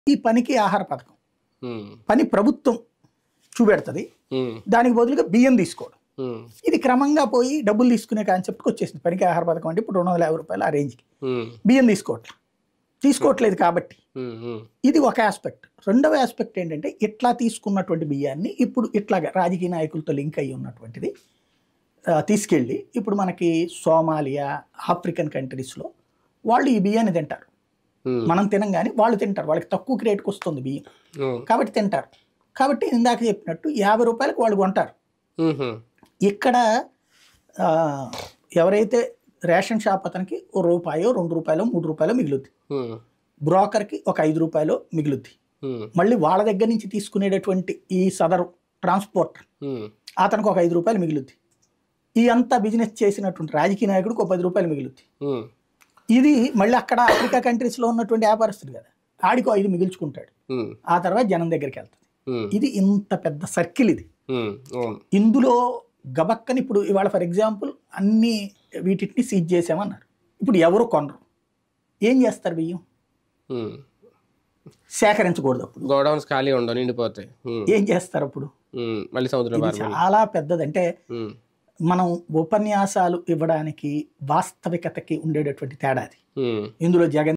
ఈ పనికి ఆహార పథకం ఉమ్, పని ప్రభుత్వం చూపెడుతుంది ఉమ్, దానికి బదులుగా బియ్యం తీసుకోవడం ఉమ్, ఇది క్రమంగా పోయి డబ్బులు తీసుకునే కాన్సెప్ట్కి వచ్చేసింది పనికి ఆహార పథకం అంటే ఇప్పుడు రెండు వందల యాభై రూపాయలు ఆ రేంజ్కి ఉమ్, బియ్యం తీసుకోవట్లేదు తీసుకోవట్లేదు కాబట్టి ఉమ్, ఉమ్, ఇది ఒక ఆస్పెక్ట్ రెండవ ఆస్పెక్ట్ ఏంటంటే ఇట్లా తీసుకున్నటువంటి బియ్యాన్ని ఇప్పుడు ఇట్లాగా రాజకీయ నాయకులతో లింక్ అయ్యి ఉన్నటువంటిది ఆ, తీసుకెళ్ళి ఇప్పుడు మనకి సోమాలియా ఆఫ్రికన్ కంట్రీస్లో వాళ్ళు ఈ బియ్యాన్ని తింటారు ఉమ్, మనం తినం కానీ వాళ్ళు తింటారు వాళ్ళకి తక్కువ రేటుకి వస్తుంది బియ్యం ఉమ్, కాబట్టి తింటారు కాబట్టి ఇందాక చెప్పినట్టు యాభై రూపాయలకు వాళ్ళు కొంటారు ఉమ్, ఇక్కడ ఆ, ఎవరైతే రేషన్ షాప్ అతనికి ఓ రూపాయో రెండు రూపాయలు మూడు రూపాయలు మిగులుద్ది ఉమ్, బ్రోకర్కి ఒక ఐదు రూపాయలు మిగులుద్ది ఉమ్, మళ్ళీ వాళ్ళ దగ్గర నుంచి తీసుకునేటటువంటి ఈ సదరు ట్రాన్స్పోర్ట్ ఉమ్, అతనికి ఒక ఐదు రూపాయలు మిగులుద్ది ఈ అంతా బిజినెస్ చేసినటువంటి రాజకీయ నాయకుడికి ఒక పది రూపాయలు మిగులుద్ది ఉమ్, ఇది మళ్ళీ అక్కడ ఆఫ్రికా కంట్రీస్లో ఉన్నటువంటి వ్యాపారస్తుడు కదా ఆడికో ఐదు మిగుల్చుకుంటాడు ఉమ్, ఆ తర్వాత జనం దగ్గరికి వెళ్తుంది ఉమ్, ఇది ఇంత పెద్ద సర్కిల్ ఇది ఉమ్, అవును ఇందులో గబక్కని ఇప్పుడు ఇవాళ ఫర్ ఎగ్జాంపుల్ అన్ని వీటిని సీజ్ చేసామన్నారు ఇప్పుడు ఎవరు కొనరు ఏం చేస్తారు బియ్యం ఉమ్. సేకరించకూడదు అప్పుడు గోడౌన్స్ ఖాళీ ఉండవు నిండిపోతాయి ఉమ్, ఏం చేస్తారు అప్పుడు ఉమ్, మళ్ళీ సముద్రం ఇది పారిపోయి చాలా పెద్దది అంటే ఉమ్, మనం ఉపన్యాసాలు ఇవ్వడానికి వాస్తవికతకి ఉండేటటువంటి తేడా అది ఉమ్. ఇందులో జగన్